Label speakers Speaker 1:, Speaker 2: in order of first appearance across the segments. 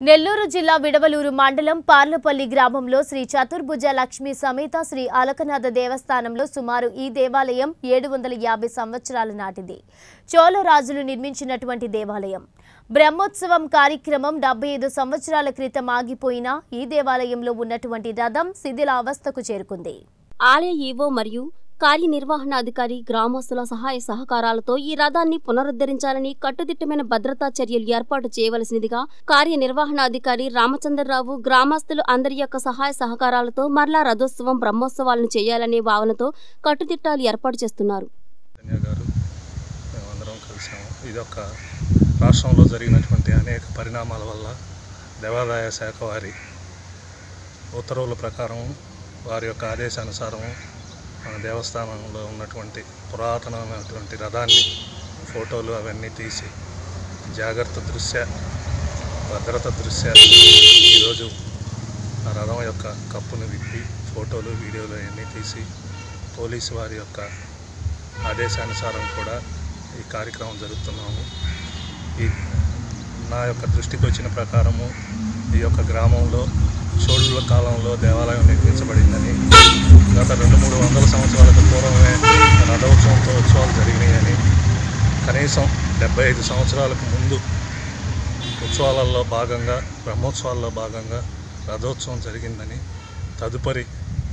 Speaker 1: నెల్లూరు జిల్లా విడవలూరు మండలం పార్లపల్లి గ్రామంలో శ్రీ చతుర్భుజ లక్ష్మి సమేత శ్రీ అలకనాథ దేవస్థానంలో సుమారు ఈ దేవాలయం ఏడు వందల యాభై సంవత్సరాల నాటిది చోళ రాజులు నిర్మించినటువంటి దేవాలయం బ్రహ్మోత్సవం కార్యక్రమం డెబ్బై ఐదు సంవత్సరాల క్రితం ఆగిపోయిన ఈ దేవాలయంలో ఉన్నటువంటి రథం శిథిలావస్థకు చేరుకుంది
Speaker 2: ఆలయ ఈవో మరియు కార్యనిర్వహణాధికారి గ్రామస్తుల సహాయ సహకారాలతో ఈ రథాన్ని పునరుద్ధరించాలని కట్టుదిట్టమైన భద్రతా చర్యలు ఏర్పాటు చేయవలసినదిగా కార్యనిర్వహణాధికారి రామచంద్రరావు గ్రామస్తులు అందరి యొక్క సహాయ సహకారాలతో మరలా రథోత్సవం బ్రహ్మోత్సవాలను చేయాలనే భావనతో కట్టుదిట్టాలు ఏర్పాటు చేస్తున్నారు
Speaker 3: కన్యా గారు మేమందరం కలిసాము ఇది ఒక రాష్ట్రంలో జరిగినటువంటి అనేక పరిణామాల వల్ల దేవాదాయ శాఖ వారి ఉత్తర్వుల ప్రకారం వారి యొక్క ఆదేశానుసారం మన దేవస్థానంలో ఉన్నటువంటి పురాతనమైనటువంటి రథాన్ని ఫోటోలు అవన్నీ తీసి జాగ్రత్త దృశ్య భద్రత దృశ్య ఈరోజు ఆ రథం యొక్క కప్పును విప్పి ఫోటోలు వీడియోలు అవన్నీ తీసి పోలీసు వారి యొక్క ఆదేశానుసారం కూడా ఈ కార్యక్రమం జరుపుతున్నాము ఈ నా యొక్క దృష్టికి వచ్చిన ప్రకారము ఈ యొక్క గ్రామంలో చోళుల కాలంలో దేవాలయం నిర్మించబడిందని గత రెండు మూడు వందల సంవత్సరాలకు పూర్వమే రథోత్సవంతో ఉత్సవాలు జరిగినాయని కనీసం డెబ్బై ఐదు సంవత్సరాలకు ముందు ఉత్సవాలలో భాగంగా బ్రహ్మోత్సవాల్లో భాగంగా రథోత్సవం జరిగిందని తదుపరి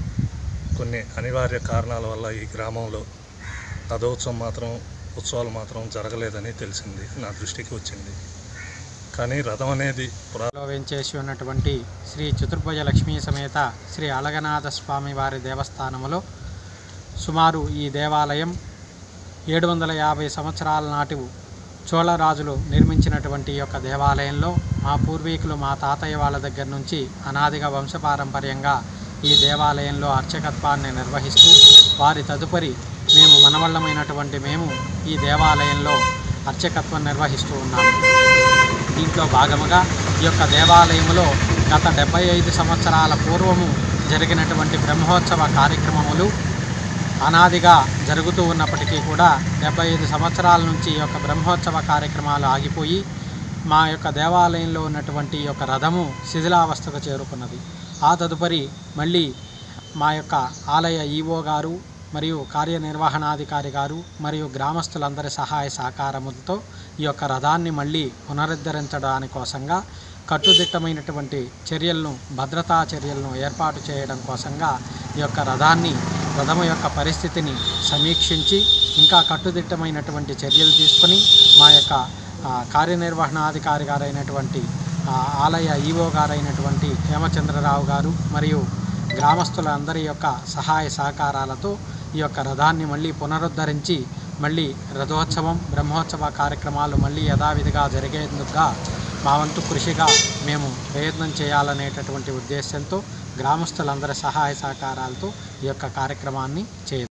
Speaker 3: కొన్ని అనివార్య కారణాల వల్ల ఈ గ్రామంలో రథోత్సవం మాత్రం ఉత్సవాలు మాత్రం జరగలేదని తెలిసింది నా దృష్టికి వచ్చింది కానీ రథం అనేది పురా
Speaker 4: లో వేంచేసి ఉన్నటువంటి శ్రీ చతుర్భుజ లక్ష్మీ సమేత శ్రీ అలగనాథ స్వామి వారి దేవస్థానములో సుమారు ఈ దేవాలయం ఏడు వందల యాభై సంవత్సరాల నాటి చోళరాజులు నిర్మించినటువంటి ఈ యొక్క దేవాలయంలో మా పూర్వీకులు మా తాతయ్య వాళ్ళ దగ్గర నుంచి అనాదిగా వంశపారంపర్యంగా ఈ దేవాలయంలో అర్చకత్వాన్ని నిర్వహిస్తూ వారి తదుపరి మేము మనవళ్ళమైనటువంటి మేము ఈ దేవాలయంలో అర్చకత్వం నిర్వహిస్తూ ఉన్నాము దీంట్లో భాగముగా ఈ యొక్క దేవాలయములో గత డెబ్బై ఐదు సంవత్సరాల పూర్వము జరిగినటువంటి బ్రహ్మోత్సవ కార్యక్రమములు అనాదిగా జరుగుతూ ఉన్నప్పటికీ కూడా డెబ్బై ఐదు సంవత్సరాల నుంచి ఈ యొక్క బ్రహ్మోత్సవ కార్యక్రమాలు ఆగిపోయి మా యొక్క దేవాలయంలో ఉన్నటువంటి ఈ యొక్క రథము శిథిలావస్థకు చేరుకున్నది ఆ తదుపరి మళ్ళీ మా యొక్క ఆలయ ఈవో గారు మరియు కార్యనిర్వహణాధికారి గారు మరియు గ్రామస్తులందరి సహాయ సహకారములతో ఈ యొక్క రథాన్ని మళ్ళీ పునరుద్ధరించడాని కోసంగా కట్టుదిట్టమైనటువంటి చర్యలను భద్రతా చర్యలను ఏర్పాటు చేయడం కోసంగా ఈ యొక్క రథాన్ని రథము యొక్క పరిస్థితిని సమీక్షించి ఇంకా కట్టుదిట్టమైనటువంటి చర్యలు తీసుకొని మా యొక్క ఆ, కార్యనిర్వహణాధికారి గారైనటువంటి ఆ, ఆలయ ఈవో గారైనటువంటి హేమచంద్రరావు గారు మరియు గ్రామస్తులందరి యొక్క సహాయ సహకారాలతో ఈ యొక్క రథాన్ని మళ్ళీ పునరుద్ధరించి మళ్ళీ రథోత్సవం బ్రహ్మోత్సవ కార్యక్రమాలు మళ్ళీ యథావిధిగా జరిగేందుకుగా మా వంతు కృషిగా మేము ప్రయత్నం చేయాలనేటటువంటి ఉద్దేశంతో గ్రామస్తులందరి సహాయ సహకారాలతో ఈ యొక్క కార్యక్రమాన్ని చేయ